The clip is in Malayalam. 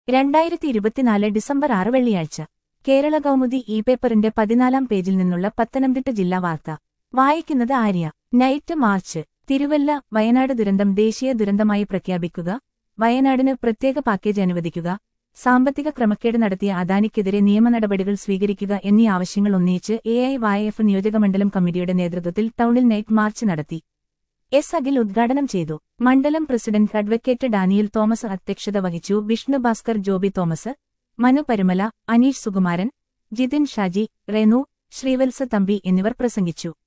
രണ്ടായിരത്തി ഇരുപത്തിനാല് ഡിസംബർ ആറ് വെള്ളിയാഴ്ച കേരള കൗമുദി ഇ പേപ്പറിന്റെ പതിനാലാം പേജിൽ നിന്നുള്ള പത്തനംതിട്ട ജില്ലാ വാർത്ത വായിക്കുന്നത് ആര്യ നൈറ്റ് മാർച്ച് തിരുവല്ല വയനാട് ദുരന്തം ദേശീയ ദുരന്തമായി പ്രഖ്യാപിക്കുക വയനാടിന് പ്രത്യേക പാക്കേജ് അനുവദിക്കുക സാമ്പത്തിക ക്രമക്കേട് നടത്തിയ അദാനിക്കെതിരെ നിയമ നടപടികൾ സ്വീകരിക്കുക എന്നീ ആവശ്യങ്ങൾ ഉന്നയിച്ച് എ ഐ വായഎഫ് നിയോജകമണ്ഡലം കമ്മിറ്റിയുടെ നേതൃത്വത്തിൽ ടൗണിൽ നൈറ്റ് മാർച്ച് നടത്തി എസ് അഖിൽ ഉദ്ഘാടനം ചെയ്തു മണ്ഡലം പ്രസിഡന്റ് അഡ്വക്കേറ്റ് ഡാനിയൽ തോമസ് അധ്യക്ഷത വഹിച്ചു വിഷ്ണു ഭാസ്കർ ജോബി തോമസ് മനു പരുമല അനീഷ് സുകുമാരൻ ജിതിൻ ഷാജി റെനു ശ്രീവത്സ തമ്പി എന്നിവർ പ്രസംഗിച്ചു